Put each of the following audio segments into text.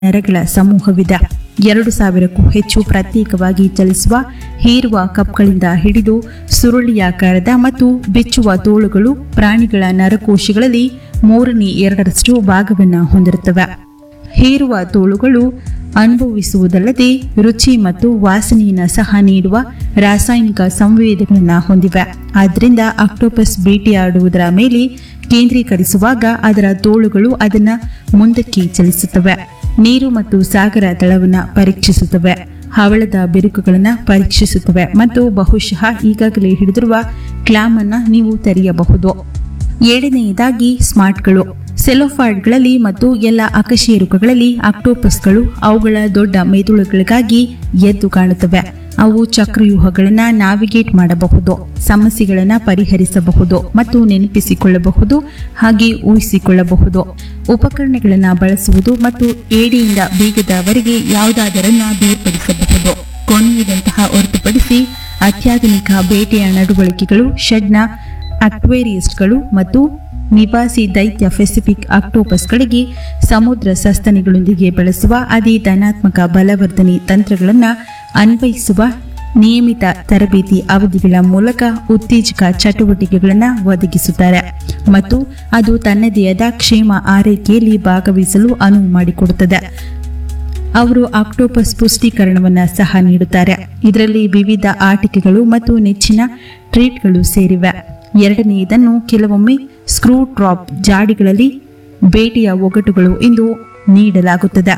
ನರಗಳ ಸಮೂಹವಿದೆ ಎರಡು ಸಾವಿರಕ್ಕೂ ಹೆಚ್ಚು ಪ್ರತ್ಯೇಕವಾಗಿ ಚಲಿಸುವ ಹೀರುವ ಕಪ್ಗಳಿಂದ ಹಿಡಿದು ಸುರುಳಿಯಾಕಾರದ ಮತ್ತು ಬಿಚ್ಚುವ ತೋಳುಗಳು ಪ್ರಾಣಿಗಳ ನರಕೋಶಗಳಲ್ಲಿ ಮೂರನೇ ಎರಡರಷ್ಟು ಭಾಗವನ್ನು ಹೊಂದಿರುತ್ತವೆ ಹೀರುವ ತೋಳುಗಳು ಅನುಭವಿಸುವುದಲ್ಲದೆ ರುಚಿ ಮತ್ತು ವಾಸನೆಯನ್ನು ಸಹ ನೀಡುವ ರಾಸಾಯನಿಕ ಸಂವೇದಗಳನ್ನು ಹೊಂದಿವೆ ಆದ್ದರಿಂದ ಆಕ್ಟೋಪಸ್ ಬೇಟೆಯಾಡುವುದರ ಮೇಲೆ ಕೇಂದ್ರೀಕರಿಸುವಾಗ ಅದರ ತೋಳುಗಳು ಅದನ್ನು ಮುಂದಕ್ಕೆ ಚಲಿಸುತ್ತವೆ ನೀರು ಮತ್ತು ಸಾಗರ ತಳವನ್ನು ಪರೀಕ್ಷಿಸುತ್ತವೆ ಹವಳದ ಬಿರುಕುಗಳನ್ನು ಪರೀಕ್ಷಿಸುತ್ತವೆ ಮತ್ತು ಬಹುಶಃ ಈಗಾಗಲೇ ಹಿಡಿದಿರುವ ಕ್ಲಾಮ್ ಅನ್ನ ನೀವು ತೆರೆಯಬಹುದು ಏಳನೆಯದಾಗಿ ಸ್ಮಾರ್ಟ್ಗಳು ಸೆಲೋಫಾಯ್ಡ್ಗಳಲ್ಲಿ ಮತ್ತು ಎಲ್ಲ ಅಕಶೇರುಕಗಳಲ್ಲಿ ಆಕ್ಟೋಪಸ್ಗಳು ಅವುಗಳ ದೊಡ್ಡ ಮೆದುಳುಗಳಿಗಾಗಿ ಎದ್ದು ಕಾಣುತ್ತವೆ ಅವು ಚಕ್ರವ್ಯೂಹಗಳನ್ನು ನ್ಯಾವಿಗೇಟ್ ಮಾಡಬಹುದು ಸಮಸ್ಯೆಗಳನ್ನು ಪರಿಹರಿಸಬಹುದು ಮತ್ತು ನೆನಪಿಸಿಕೊಳ್ಳಬಹುದು ಹಾಗೆ ಊಹಿಸಿಕೊಳ್ಳಬಹುದು ಉಪಕರಣಗಳನ್ನು ಬಳಸುವುದು ಮತ್ತು ಏಡಿಯಿಂದ ಬೀಗದವರೆಗೆ ಯಾವುದಾದರನ್ನ ಬೇರ್ಪಡಿಸಬಹುದು ಕೊನೆಯದಂತಹ ಹೊರತುಪಡಿಸಿ ಅತ್ಯಾಧುನಿಕ ಬೇಟೆಯ ನಡವಳಿಕೆಗಳು ಶೆಡ್ನ ಅಕ್ವೇರಿಯಸ್ಟ್ಗಳು ಮತ್ತು ನಿವಾಸಿ ದೈತ್ಯ ಪೆಸಿಫಿಕ್ ಆಕ್ಟೋಪಸ್ಗಳಿಗೆ ಸಮುದ್ರ ಸಸ್ತನಿಗಳೊಂದಿಗೆ ಬಳಸುವ ಅದೇ ಧನಾತ್ಮಕ ಬಲವರ್ಧನೆ ತಂತ್ರಗಳನ್ನು ಅನ್ವಯಿಸುವ ನಿಯಮಿತ ತರಬೇತಿ ಅವಧಿಗಳ ಮೂಲಕ ಉತ್ತೇಜಕ ಚಟುವಟಿಕೆಗಳನ್ನು ಒದಗಿಸುತ್ತಾರೆ ಮತ್ತು ಅದು ತನ್ನದೇ ಆದ ಕ್ಷೇಮ ಆರೈಕೆಯಲ್ಲಿ ಭಾಗವಹಿಸಲು ಅನುವು ಮಾಡಿಕೊಡುತ್ತದೆ ಅವರು ಆಕ್ಟೋಪಸ್ ಪುಷ್ಟೀಕರಣವನ್ನು ಸಹ ನೀಡುತ್ತಾರೆ ಇದರಲ್ಲಿ ವಿವಿಧ ಆಟಿಕೆಗಳು ಮತ್ತು ನೆಚ್ಚಿನ ಟ್ರೀಟ್ಗಳು ಸೇರಿವೆ ಎರಡನೆಯದನ್ನು ಕೆಲವೊಮ್ಮೆ ಸ್ಕ್ರೂ ಡ್ರಾಪ್ ಜಾಡಿಗಳಲ್ಲಿ ಬೇಟೆಯ ಒಗಟುಗಳು ಎಂದು ನೀಡಲಾಗುತ್ತದೆ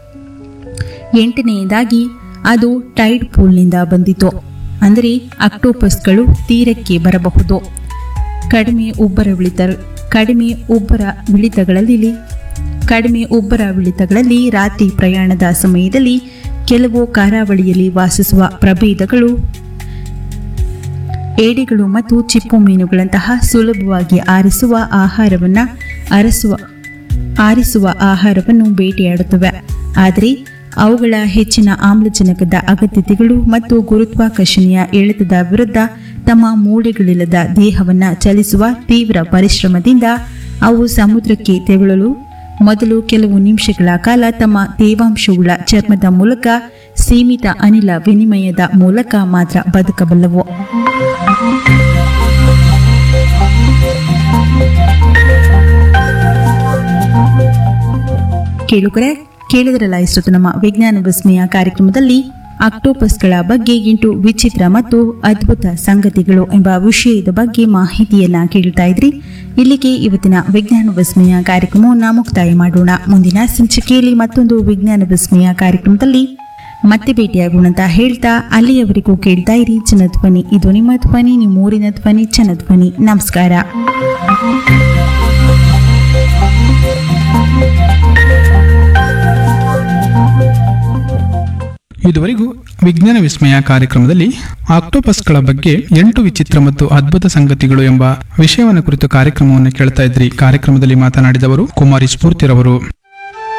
ಎಂಟನೆಯದಾಗಿ ಅದು ಟೈಡ್ ಪೂಲ್ನಿಂದ ಬಂದಿತು ಅಂದರೆ ಅಕ್ಟೋಪಸ್ಗಳು ತೀರಕ್ಕೆ ಬರಬಹುದು ಕಡಿಮೆ ಉಬ್ಬರ ವಿಳಿತ ಕಡಿಮೆ ಉಬ್ಬರ ವಿಳಿತಗಳಲ್ಲಿ ಕಡಿಮೆ ಉಬ್ಬರ ವಿಳಿತಗಳಲ್ಲಿ ರಾತ್ರಿ ಪ್ರಯಾಣದ ಸಮಯದಲ್ಲಿ ಕೆಲವು ಕರಾವಳಿಯಲ್ಲಿ ವಾಸಿಸುವ ಪ್ರಭೇದಗಳು ಏಡಿಗಳು ಮತ್ತು ಚಿಪ್ಪು ಮೀನುಗಳಂತಹ ಸುಲಭವಾಗಿ ಆರಿಸುವ ಆಹಾರವನ್ನು ಅರಸುವ ಆರಿಸುವ ಆಹಾರವನ್ನು ಬೇಟೆಯಾಡುತ್ತವೆ ಆದರೆ ಅವುಗಳ ಹೆಚ್ಚಿನ ಆಮ್ಲಜನಕದ ಅಗತ್ಯತೆಗಳು ಮತ್ತು ಗುರುತ್ವಾಕರ್ಷಣೆಯ ಎಳೆತದ ವಿರುದ್ಧ ತಮ್ಮ ಮೂಳೆಗಳಿಲ್ಲದ ದೇಹವನ್ನು ಚಲಿಸುವ ತೀವ್ರ ಪರಿಶ್ರಮದಿಂದ ಅವು ಸಮುದ್ರಕ್ಕೆ ತೆವಳಲು ಮೊದಲು ಕೆಲವು ನಿಮಿಷಗಳ ಕಾಲ ತಮ್ಮ ತೇವಾಂಶವುಳ್ಳ ಚರ್ಮದ ಮೂಲಕ ಸೀಮಿತ ಅನಿಲ ವಿನಿಮಯದ ಮೂಲಕ ಮಾತ್ರ ಬದುಕಬಲ್ಲವು ಕೇಳುಗರೆ ಕೇಳಿದ್ರಲ್ಲ ಇಷ್ಟೊತ್ತು ನಮ್ಮ ವಿಜ್ಞಾನ ವಿಸ್ಮಯ ಕಾರ್ಯಕ್ರಮದಲ್ಲಿ ಆಕ್ಟೋಪಸ್ಗಳ ಬಗ್ಗೆ ಎಂಟು ವಿಚಿತ್ರ ಮತ್ತು ಅದ್ಭುತ ಸಂಗತಿಗಳು ಎಂಬ ವಿಷಯದ ಬಗ್ಗೆ ಮಾಹಿತಿಯನ್ನ ಕೇಳ್ತಾ ಇದ್ರಿ ಇಲ್ಲಿಗೆ ಇವತ್ತಿನ ವಿಜ್ಞಾನ ವಿಸ್ಮಯ ಕಾರ್ಯಕ್ರಮವನ್ನು ಮುಕ್ತಾಯ ಮಾಡೋಣ ಮುಂದಿನ ಸಂಚಿಕೆಯಲ್ಲಿ ಮತ್ತೊಂದು ವಿಜ್ಞಾನ ವಿಸ್ಮಯ ಕಾರ್ಯಕ್ರಮದಲ್ಲಿ ಮತ್ತೆ ಭೇಟಿಯಾಗೋಣ ಅಂತ ಹೇಳ್ತಾ ಅಲ್ಲಿಯವರೆಗೂ ಕೇಳ್ತಾ ಇರಿ ಜನಧ್ವನಿ ಇದು ನಿಮ್ಮ ಧ್ವನಿ ನಿಮ್ಮ ಊರಿನ ಧ್ವನಿ ಜನಧ್ವನಿ ನಮಸ್ಕಾರ ಇದುವರೆಗೂ ವಿಜ್ಞಾನ ವಿಸ್ಮಯ ಕಾರ್ಯಕ್ರಮದಲ್ಲಿ ಆಕ್ಟೋಪಸ್ಗಳ ಬಗ್ಗೆ ಎಂಟು ವಿಚಿತ್ರ ಮತ್ತು ಅದ್ಭುತ ಸಂಗತಿಗಳು ಎಂಬ ವಿಷಯವನ್ನು ಕುರಿತು ಕಾರ್ಯಕ್ರಮವನ್ನು ಕೇಳ್ತಾ ಇದ್ರಿ ಕಾರ್ಯಕ್ರಮದಲ್ಲಿ ಮಾತನಾಡಿದವರು ಕುಮಾರಿ ಸ್ಫೂರ್ತಿರವರು